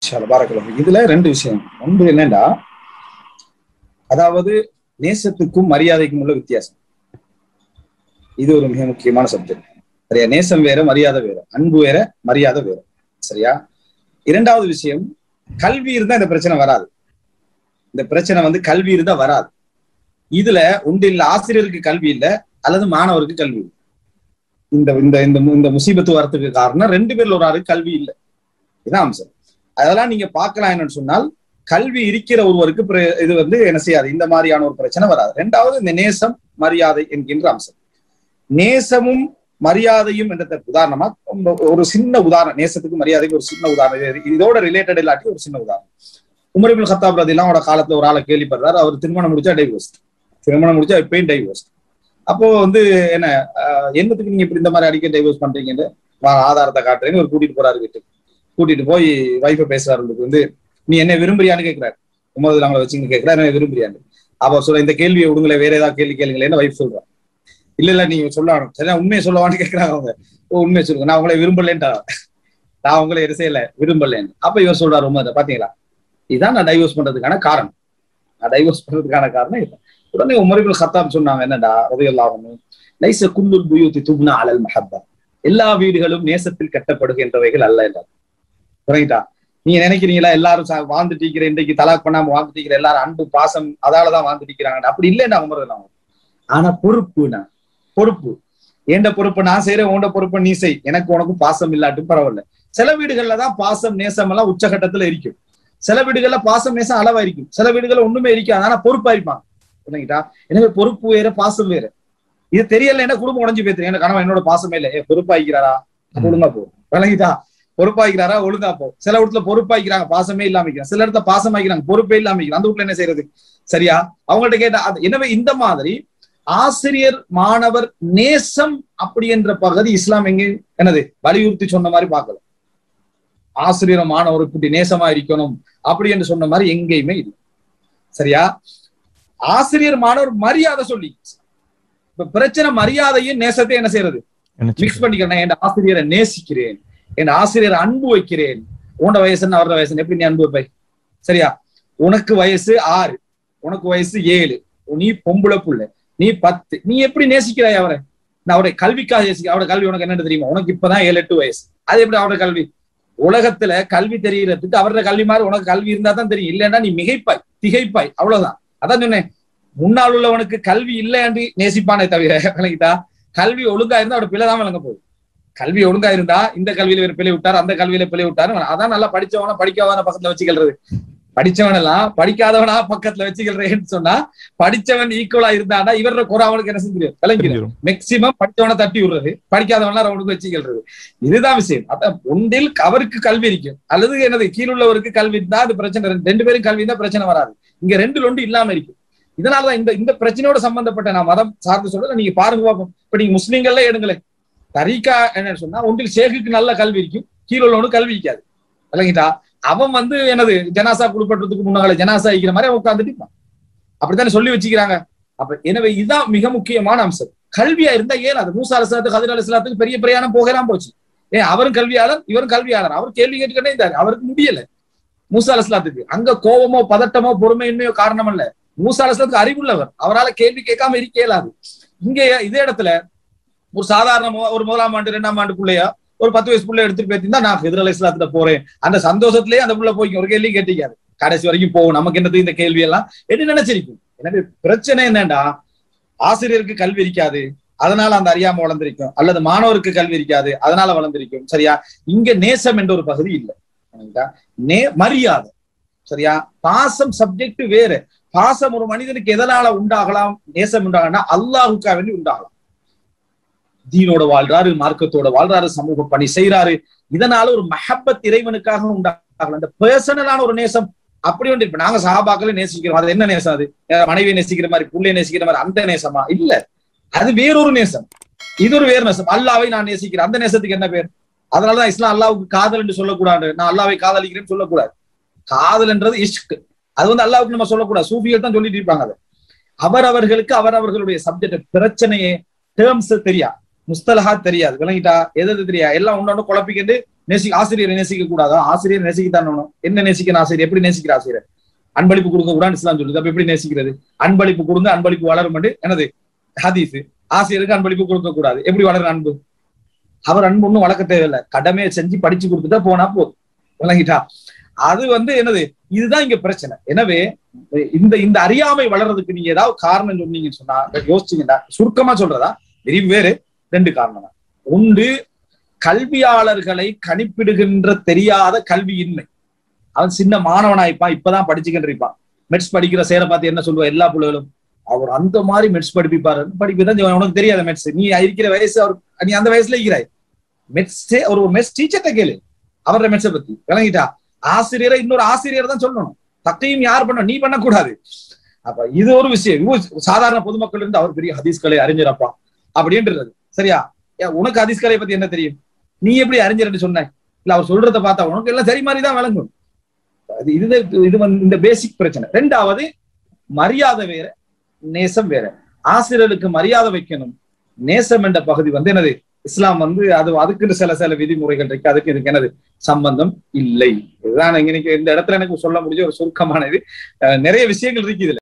இன்ஷால்லா, பாரக்கல்லாஹு. இதுல ரெண்டு விஷயம் ஒன்று என்னன்னா அதாவது நேசத்துக்கும் மரியாதைக்கும் உள்ள வித்தியாசம் இது ஒரு மிக முக்கியமான சப்ஜெக்ட் சரியா நேசம் வேற மரியாதை வேற அன்பு வேற மரியாதை வேற சரியா இரண்டாவது விஷயம் கல்வி இருந்தா இந்த பிரச்சனை வராது இந்த பிரச்சனை வந்து கல்வி இருந்தா வராது இதுல உண்டு இல்ல ஆசிரியருக்கு கல்வி இல்ல அல்லது மாணவருக்கு கல்வி இல்லை இந்த இந்த இந்த இந்த முசீபத்து வரத்துக்கு காரணம் ரெண்டு பேர்ல ஒரு ஆளுக்கு கல்வி இல்லை இதான் அம்சம் அதெல்லாம் நீங்க பார்க்கலாம் என்னன்னு சொன்னால் கல்வி இருக்கிற ஒருவருக்கு பிர- இது வந்து என்ன செய்யாது இந்த மாதிரியான ஒரு பிரச்சனை வராது ரெண்டாவது இந்த நேசம் மரியாதை என்கின்ற அம்சம் நேசமும் மரியாதையும் என்ற உதாரணமா ரொம்ப ஒரு சின்ன உதாரணம் நேசத்துக்கு மரியாதைக்கு ஒரு சின்ன உதாரணம் இது- இதோட ரிலேட்டட் இல்லாட்டி ஒரு சின்ன உதாரணம் உமரிபுல் ஹத்தாப் ரதிலாம் அவரோட காலத்துல ஒரு ஆளை கேள்விப்படுறாரு அவர் திருமணம் முடிச்சா டைவர்ஸ் திருமணம் முடிச்சா இப்பயும் டைவர்ஸ் அப்போ வந்து என்ன ஆஹ், என்னத்துக்கு நீங்க இப்படி இந்த மாதிரி அடிக்க டைவர்ஸ் பண்றீங்கன்னு வா, ஆதாரத்தை காட்டுறேன்னு ஒரு கூட்டிட்டு போறாரு வீட்டுக்கு கூட்டிட்டு போய் வைஃபை பேசுறாரு வந்து நீ என்ன விரும்புறியான்னு கேட்கிறாரு உமது அவங்கள வச்சுங்க கேட்கிறாரு என்ன விரும்புறியான்னு அப்ப சொல்ல இந்த கேள்வியை விடுங்களேன் வேற ஏதாவது கேள்வி கேளுங்களேன்னு வைஃப் சொல்றான் இல்ல இல்ல நீங்க சொல்லணும் சரி நான் உண்மையை சொல்லவான்னு கேட்கறாங்க அவங்க ஓ உண்மையை சொல்லுங்க நான் உங்களை விரும்பலேன்டா நான் உங்களை என்ன செய்யல விரும்பலேன்னு அப்ப இவர் சொல்றாரு உமர் பாத்தீங்களா இதான் நான் டைவர்ஸ் பண்றதுக்கான காரணம் நான் டைவர்ஸ் பண்றதுக்கான காரணம் இதுதான் உடனே உமரிபுல் ஹத்தாப் சொன்னாங்க என்னடா ரதியல்லாஹு லைச குல்லுல் புயூத்தி துப்னா அலல் மஹப்பா எல்லா வீடுகளும் நேசத்தில் கட்டப்படுகின்றவைகள் அல்ல என்றார் புரியுதா நீங்க நினைக்கிறீங்களா எல்லாரும் சா- வாழ்ந்துட்டு இருக்கிற இன்றைக்கு தலாக் பண்ணாம வாழ்ந்துட்டு இருக்கிற எல்லாரும் அன்பு பாசம் அதாலதான் வாழ்ந்துட்டு இருக்கிறாங்க அப்படி இல்லைன்னா உமர் ஆனா பொறுப்புனா பொறுப்பு ஏண்ட பொறுப்பு நான் செய்யறேன் உண்ட பொறுப்பு நீ செய் எனக்கு உனக்கு பாசம் இல்லாட்டும் பரவாயில்ல சில வீடுகள்ல தான் பாசம் நேசம் எல்லாம் உச்சகட்டத்துல இருக்கும் சில வீடுகள்ல பாசம் நேசம் அளவா இருக்கும் சில வீடுகள்ல ஒண்ணுமே இருக்காது ஆனா பொறுப்பா இருப்பாங்க புரியுங்களா எனவே பொறுப்பு வேற பாசம் வேற இது தெரியல என்ன குடும்பம் உடஞ்சு போயிரு என்ன கணவன் என்னோட பாசமே இல்லை ஏ பொறுப்பாய்க்கிறாரா அப்ப ஒழுங்கா போ விளங்கிட்டா பொறுப்பாய்க்கிறாரா ஒழுங்கா போ சில இடத்துல பொறுப்பாய்க்கிறாங்க பாசமே இல்லாம வைக்கிறாங்க சில இடத்துல பாசம் வைக்கிறாங்க பொறுப்பே இல்லாம வைக்கிறாங்க அந்த வீட்டுல என்ன செய்யறது சரியா அவங்கள்ட்ட கேட்டா அது- எனவே இந்த மாதிரி ஆசிரியர் மாணவர் நேசம் அப்படி என்ற பகுதி இஸ்லாம் எங்கே என்னது வலியுறுத்தி சொன்ன மாதிரி பார்க்கல ஆசிரியர் மாணவர் இப்படி நேசமா இருக்கணும் அப்படி என்று சொன்ன மாதிரி எங்கேயுமே இல்லை சரியா ஆசிரியர் மாணவர் மரியாதை சொல்லி இப்ப பிரச்சனை மரியாதையும் நேசத்தை என்ன செய்யறது மிக்ஸ் பண்ணிக்கிறேன் என் ஆசிரியரை நேசிக்கிறேன் என் ஆசிரியரை அன்பு வைக்கிறேன் உன்னோட வயசுன்னு அவரோட வயசு எப்படி நீ அன்பு வைப்பை சரியா உனக்கு வயசு ஆறு உனக்கு வயசு ஏழு நீ பொம்பளை புள்ள நீ பத்து நீ எப்படி நேசிக்கிறாய் அவரை நான் அவருடைய கல்விக்காக நேசிக்க அவரோட கல்வி உனக்கு என்னன்னு தெரியுமா உனக்கு இப்பதான் ஏழு எட்டு வயசு அது எப்படி அவரோட கல்வி உலகத்துல கல்வி தெரியறதுக்கு அவரோட கல்வி மாதிரி உனக்கு கல்வி இருந்தா தான் தெரியும் இல்லைன்னா நீ மிகைப்பாய் திகைப்பாய் அவ்வளவுதான் அதான் சொன்னேன் முன்னால் உள்ளவனுக்கு கல்வி இல்லை என்று நேசிப்பானே தவிர விளங்கிட்டா கல்வி ஒழுங்கா இருந்தா அவரோட பிள்ளை தான் விளங்க போகுது கல்வி ஒழுங்கா இருந்தா இந்த கல்வியில இவர் பிள்ளை விட்டார் அந்த கல்வியில பிள்ளை விட்டாரு அதான் நல்லா படிச்சவன படிக்காதவன பக்கத்துல வச்சுக்கிறது படிச்சவன் எல்லாம் படிக்காதவனா பக்கத்துல வச்சுக்கிறேன்னு சொன்னா படிச்சவன் ஈக்குவலா இருந்தானா இவர குறை அவனுக்கு என்ன செஞ்சிடும் விளங்கிடும் மேக்சிமம் படிச்சவனை தட்டி விடுறது படிக்காதவனா அவனுக்கு வச்சுக்கிறது இதுதான் விஷயம் அதான் ஒன்றில் அவருக்கு கல்வி இருக்கும் அல்லது என்னது கீழுள்ளவருக்கு கல்வி இருந்தா அது பிரச்சனை ரெண்டு- ரெண்டு பேரும் கல்வி இருந்தா பிரச்சனை வராது இங்க ரெண்டு ஒன்று இல்லாம இருக்கு இதனாலதான் இந்த இந்த பிரச்சனையோட சம்பந்தப்பட்ட நான் மதம் சார்ந்து சொல்றேன் நீங்க பாருங்க பார்ப்போம் இப்ப நீங்க முஸ்லீம்கள்ல எடுங்களேன் தரீக்கா என்ன சொன்னா ஒன்றில் ஷேகுக்கு நல்ல கல்வி இருக்கும் கீழே உள்ளவனுக்கு கல்வி இருக்காது விளங்கிட்டா அவன் வந்து என்னது ஜனாசா குடுப்பட்டதுக்கு முன்னால ஜனாசா இருக்கிற மாதிரி அவன் உட்காந்துட்டு இருப்பான் அப்படித்தானே சொல்லி வச்சுக்கிறாங்க அப்ப எனவே இதுதான் மிக முக்கியமான அம்சம் கல்வியா இருந்தா ஏன் அது மூசா அலிஸ்லாத்துக்கு ஹதிர் அலிஸ்லாத்துக்கு பெரிய பிரயாணம் போகலாம் போச்சு ஏன் அவரும் கல்வியாளர் இவரும் கல்வியாளர் அவர் கேள்வி கேட்டுக்கிட்டே இருந்தாரு அவருக்கு முடியல மூசா அலிஸ்லாத்துக்கு அங்க கோபமோ பதட்டமோ பொறுமையின்மையோ காரணம் அல்ல மூசா அலிஸ்லாத்துக்கு அறிவுள்ளவர் அவரால் கேள்வி கேட்காம இருக்க இயலாது இங்க இதே இடத்துல ஒரு சாதாரண மு- ஒரு முதலாம் ஆண்டு இரண்டாம் ஆண்டு பிள்ளையா ஒரு பத்து வயசு பிள்ளை எடுத்துட்டு போயிருந்தா நான் ஹிதர் அலி இஸ்லாத்துல போறேன் அந்த சந்தோஷத்திலேயே அந்த புள்ள போய்க்கும் ஒரு கேள்வி கேட்டிக்காது கடைசி வரைக்கும் போகும் நமக்கு என்னது இந்த கேள்வி எல்லாம் என்று நினைச்சிருக்கும் எனவே பிரச்சனை என்னண்டா ஆசிரியருக்கு கல்வி இருக்காது அதனால அந்த அறியாம வளர்ந்திருக்கும் அல்லது மாணவருக்கு கல்வி இருக்காது அதனால வளர்ந்திருக்கும் சரியா இங்க நேசம் என்ற ஒரு பகுதி இல்லை சரிங்களா? நே மரியாதை சரியா பாசம் சப்ஜெக்ட் வேறு பாசம் ஒரு மனிதனுக்கு எதனால உண்டாகலாம் நேசம் உண்டாகனா அல்லாஹுக்காக வேண்டி உண்டாகலாம் தீனோட வாழ்றாரு மார்க்கத்தோட வாழ்றாரு சமூக பணி செய்யறாரு இதனால ஒரு மஹப்பத் இறைவனுக்காக உண்டாகலாம் இந்த பர்சனலான ஒரு நேசம் அப்படி ஒன்று இப்ப நாங்க சகாபாக்களை நேசிக்கிறோம் அது என்ன நேசம் அது அஹ் மனைவியை நேசிக்கிற மாதிரி புள்ளைய நேசிக்கிற மாதிரி அந்த நேசமா இல்ல அது வேறொரு நேசம் இது ஒரு வேறு நேசம் அல்லாவை நான் நேசிக்கிறேன் அந்த நேசத்துக்கு என்ன பேர் அதனாலதான் இஸ்லாம் அல்லாவுக்கு காதல் என்று சொல்லக்கூடாது நான் அல்லாவை காதலிக்கிறேன்னு சொல்லக்கூடாது காதல் என்றது இஷ்க் அது வந்து அல்லாவுக்கு நம்ம சொல்லக்கூடாது சூஃபிகள் தான் சொல்லிட்டு இருப்பாங்க அதை அவரவர்களுக்கு அவரவர்களுடைய சப்ஜெக்ட் பிரச்சனையே டேர்ம்ஸ் தெரியா முஸ்தலஹா தெரியாது விளங்கிட்டா எது எது தெரியா எல்லாம் ஒண்ணு குழப்பிக்கிட்டு நேசி ஆசிரியரை நேசிக்க கூடாதா ஆசிரியர் நேசிக்கத்தான் வேணும் என்ன நேசிக்கணும் ஆசிரியர் எப்படி நேசிக்கிற ஆசிரியர் அன்பளிப்பு கொடுக்க கூடாது இஸ்லாம் சொல்லுது அப்ப எப்படி நேசிக்கிறது அன்பளிப்பு கொடுங்க அன்பளிப்பு வளரும் என்னது ஹதீஸ் ஆசிரியருக்கு அன்பளிப்பு கொடுக்க கூடாது எப்படி வளரும் அன்பு அவர் அன்பு ஒன்றும் வளர்க்க தேவையில்லை கடமையை செஞ்சு படிச்சு கொடுத்துட்டா போனா போதும் விளங்கிட்டா அது வந்து என்னது இதுதான் இங்க பிரச்சனை எனவே இந்த இந்த அறியாமை வளர்றதுக்கு நீங்க ஏதாவது காரணம் சொன்னீங்கன்னு சொன்னா யோசிச்சீங்கன்னா சுருக்கமா சொல்றதா விரிவு வேறு ரெண்டு காரணம் தான் ஒன்று கல்வியாளர்களை கணிப்பிடுகின்ற தெரியாத கல்வியின்மை அவன் சின்ன மாணவனாய்ப்பான் இப்பதான் படிச்சுக்கிட்டு இருப்பான் மெட்ஸ் படிக்கிற சேர பார்த்து என்ன சொல்லுவா எல்லா பிள்ளைகளும் அவர் அந்த மாதிரி மெட்ஸ் படிப்பிப்பாரு படிப்புதான் உனக்கு தெரியாத மெட்ஸ் நீ இருக்கிற வயசு அவர் நீ அந்த வயசுல இருக்கிறாய் மெட்ஸே ஒரு மெட்ஸ் டீச்சர்ட்ட கேளு அவரோட மெட்ஸை பத்தி விளங்கிட்டா ஆசிரியரை இன்னொரு ஆசிரியர் தான் சொல்லணும் தக்கையும் யார் பண்ண நீ பண்ணக்கூடாது அப்ப இது ஒரு விஷயம் சாதாரண பொதுமக்கள் இருந்து அவர் பெரிய ஹதீஸ்களை அறிஞரப்பா அப்படின்றது சரியா உனக்கு ஹதீஸ்களை பத்தி என்ன தெரியும் நீ எப்படி அறிஞர்னு சொன்ன இல்ல அவர் சொல்றத பார்த்தா உனக்கு எல்லாம் சரி மாதிரி தான் விளங்கும் இது இது வந்து இந்த பேசிக் பிரச்சனை ரெண்டாவது மரியாதை வேற நேசம் வேற ஆசிரியருக்கு மரியாதை வைக்கணும் நேசம் என்ற பகுதி வந்து என்னது இஸ்லாம் வந்து அது அதுக்குன்னு சில சில விதிமுறைகள் இருக்கு அதுக்கு இதுக்கு எனது சம்பந்தம் இல்லை இதுதான் இன்னைக்கு இந்த இடத்துல எனக்கு சொல்ல முடிஞ்ச ஒரு சுருக்கமானது நிறைய விஷயங்கள் இருக்கு இதுல